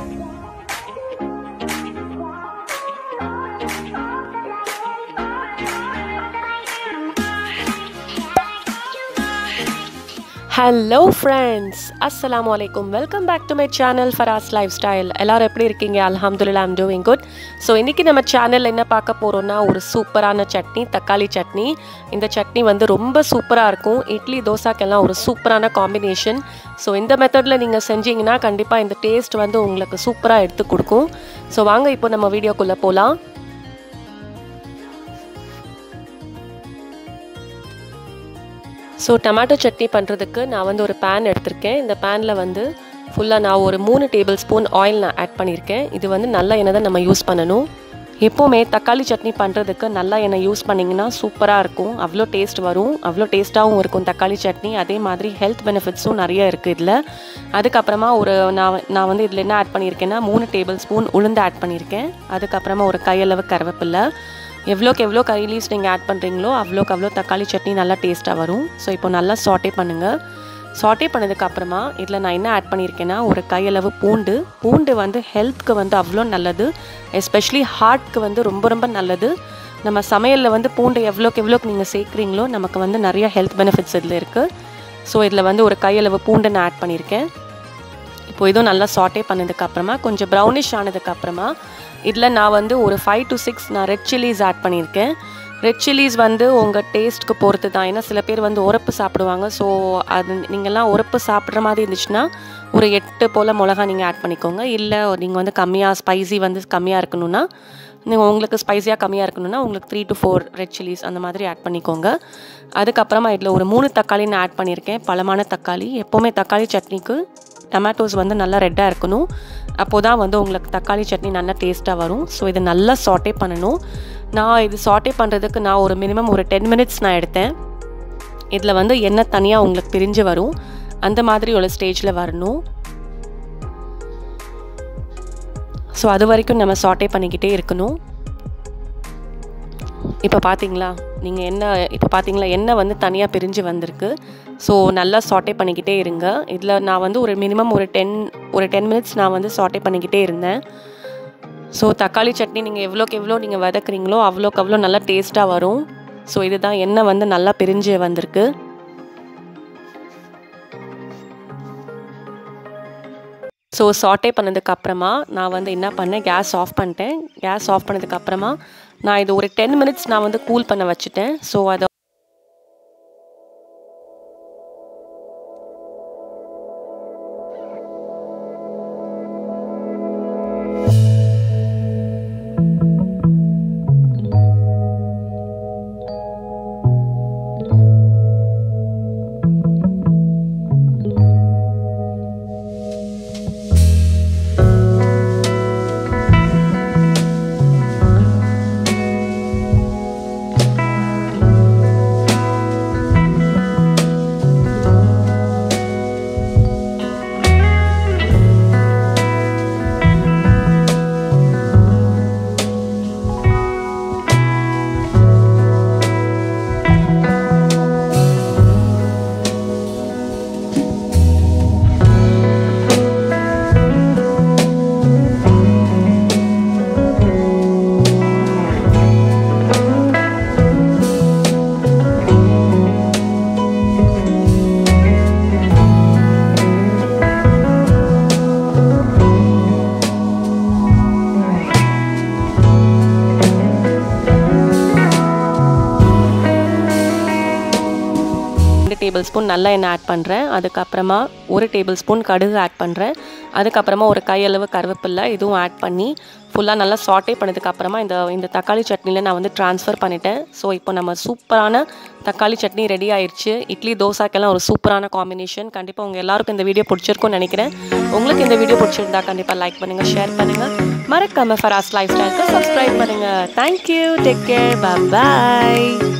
hello friends அஸ்ஸலாமு அலைக்கும் welcome back to my channel Faraz lifestyle எல்லோரும் எப்படி இருக்கீங்க அல்ஹம்துலில்லா ஐம் டூயிங் குட் ஸோ இன்றைக்கி நம்ம சேனலில் என்ன பார்க்க போகிறோம்னா ஒரு சூப்பரான சட்னி தக்காளி சட்னி இந்த சட்னி வந்து ரொம்ப சூப்பராக இருக்கும் இட்லி தோசாக்கெல்லாம் ஒரு சூப்பரான காம்பினேஷன் ஸோ இந்த மெத்தடில் நீங்கள் செஞ்சீங்கன்னா கண்டிப்பாக இந்த டேஸ்ட் வந்து உங்களுக்கு சூப்பராக எடுத்து கொடுக்கும் ஸோ வாங்க இப்போ நம்ம வீடியோக்குள்ளே போகலாம் ஸோ டொமேட்டோ சட்னி பண்ணுறதுக்கு நான் வந்து ஒரு பேன் எடுத்திருக்கேன் இந்த பேனில் வந்து ஃபுல்லாக நான் ஒரு மூணு டேபிள் ஸ்பூன் ஆயில் நான் ஆட் பண்ணியிருக்கேன் இது வந்து நல்ல எண்ணெய் தான் நம்ம யூஸ் பண்ணணும் எப்போவுமே தக்காளி சட்னி பண்ணுறதுக்கு நல்ல எண்ணெய் யூஸ் பண்ணிங்கன்னா சூப்பராக இருக்கும் அவ்வளோ டேஸ்ட் வரும் அவ்வளோ டேஸ்ட்டாகவும் இருக்கும் தக்காளி சட்னி அதே மாதிரி ஹெல்த் பெனிஃபிட்ஸும் நிறைய இருக்குது இதில் அதுக்கப்புறமா ஒரு நான் நான் வந்து இதில் என்ன ஆட் பண்ணியிருக்கேன்னா மூணு டேபிள் ஸ்பூன் உளுந்து ஆட் பண்ணியிருக்கேன் அதுக்கப்புறமா ஒரு கையளவு கருவேப்பில்லை எவ்வளோக்கு எவ்வளோ கறி லீவ்ஸ் நீங்கள் ஆட் பண்ணுறீங்களோ அவ்வளோக்கு அவ்வளோ தக்காளி சட்னி நல்லா டேஸ்ட்டாக வரும் ஸோ இப்போ நல்லா சாட்டே பண்ணுங்கள் சாட்டே பண்ணதுக்கப்புறமா இதில் நான் என்ன ஆட் பண்ணியிருக்கேன்னா ஒரு கையளவு பூண்டு பூண்டு வந்து ஹெல்த்துக்கு வந்து அவ்வளோ நல்லது எஸ்பெஷலி ஹார்ட்க்கு வந்து ரொம்ப ரொம்ப நல்லது நம்ம சமையலில் வந்து பூண்டு எவ்வளோக்கு எவ்வளோக்கு நீங்கள் சேர்க்குறீங்களோ நமக்கு வந்து நிறைய ஹெல்த் பெனிஃபிட்ஸ் இதில் இருக்குது ஸோ இதில் வந்து ஒரு கையளவு பூண்டு நான் ஆட் பண்ணியிருக்கேன் இப்போ இதுவும் நல்லா சாட்டே பண்ணதுக்கப்புறமா கொஞ்சம் ப்ரௌனிஷ் ஆனதுக்கப்புறமா இதில் நான் வந்து ஒரு ஃபைவ் டு சிக்ஸ் நான் ரெட் சில்லிஸ் ஆட் பண்ணியிருக்கேன் ரெட் சில்லிஸ் வந்து உங்கள் டேஸ்ட்க்கு பொறுத்து தான் ஏன்னா சில பேர் வந்து உரப்பு சாப்பிடுவாங்க ஸோ அது நீங்கள்லாம் உரப்பு சாப்பிட்ற மாதிரி இருந்துச்சுன்னா ஒரு எட்டு போல் மிளகா நீங்கள் ஆட் பண்ணிக்கோங்க இல்லை நீங்கள் வந்து கம்மியாக ஸ்பைசி வந்து கம்மியாக இருக்கணும்னா நீங்கள் உங்களுக்கு ஸ்பைஸியாக கம்மியாக இருக்கணும்னா உங்களுக்கு three to four red chillies அந்த மாதிரி ஆட் பண்ணிக்கோங்க அதுக்கப்புறமா இதில் ஒரு மூணு தக்காளி நான் ஆட் பண்ணியிருக்கேன் பழமான தக்காளி எப்போவுமே தக்காளி சட்னிக்கு டொமேட்டோஸ் வந்து நல்லா ரெட்டாக இருக்கணும் அப்போ தான் வந்து உங்களுக்கு தக்காளி சட்னி நல்லா டேஸ்ட்டாக வரும் ஸோ இதை நல்லா சாட்டே பண்ணணும் நான் இது சாட்டே பண்ணுறதுக்கு நான் ஒரு மினிமம் ஒரு டென் மினிட்ஸ் நான் எடுத்தேன் இதில் வந்து எண்ணெய் தனியாக உங்களுக்கு பிரிஞ்சு வரும் அந்த மாதிரி ஒரு ஸ்டேஜில் வரணும் ஸோ அது வரைக்கும் நம்ம சாட்டே பண்ணிக்கிட்டே இருக்கணும் இப்போ பார்த்தீங்களா நீங்கள் என்ன இப்போ பார்த்தீங்களா எண்ணெய் வந்து தனியாக பிரிஞ்சு வந்திருக்கு ஸோ நல்லா சாட்டே பண்ணிக்கிட்டே இருங்க இதில் நான் வந்து ஒரு மினிமம் ஒரு டென் ஒரு டென் மினிட்ஸ் நான் வந்து சாட்டே பண்ணிக்கிட்டே இருந்தேன் ஸோ தக்காளி சட்னி நீங்கள் எவ்வளோக்கு எவ்வளோ நீங்கள் வதக்குறீங்களோ அவ்வளோக்கு அவ்வளோ நல்லா டேஸ்ட்டாக வரும் ஸோ இதுதான் எண்ணெய் வந்து நல்லா பிரிஞ்சு வந்திருக்கு ஸோ சாட்டே பண்ணதுக்கப்புறமா நான் வந்து என்ன பண்ணேன் கேஸ் ஆஃப் பண்ணிட்டேன் கேஸ் ஆஃப் பண்ணதுக்கப்புறமா நான் இது ஒரு டென் மினிட்ஸ் நான் வந்து கூல் பண்ண வச்சுட்டேன் ஸோ அதை ரெண்டு டேபிள் ஸ்பூன் நல்ல எண்ணெய் ஆட் பண்ணுறேன் அதுக்கப்புறமா ஒரு டேபிள் ஸ்பூன் கடுகு ஆட் பண்ணுறேன் அதுக்கப்புறமா ஒரு கையளவு கருவேப்பில்லை இதுவும் ஆட் பண்ணி ஃபுல்லாக நல்லா சாட்டே பண்ணதுக்கப்புறமா இந்த இந்த தக்காளி சட்னியில் நான் வந்து ட்ரான்ஸ்ஃபர் பண்ணிட்டேன் ஸோ இப்போ நம்ம சூப்பரான தக்காளி சட்னி ரெடி ஆயிடுச்சு இட்லி தோசாக்கெல்லாம் ஒரு சூப்பரான காம்பினேஷன் கண்டிப்பாக உங்கள் எல்லாருக்கும் இந்த வீடியோ பிடிச்சிருக்கும்னு நினைக்கிறேன் உங்களுக்கு இந்த வீடியோ பிடிச்சிருந்தா கண்டிப்பாக லைக் பண்ணுங்கள் ஷேர் பண்ணுங்கள் மறக்காம ஃபராஸ் லைஃப் ஸ்டைலுக்கு சப்ஸ்கிரைப் பண்ணுங்கள் தேங்க்யூ டேக் கேர் பாய்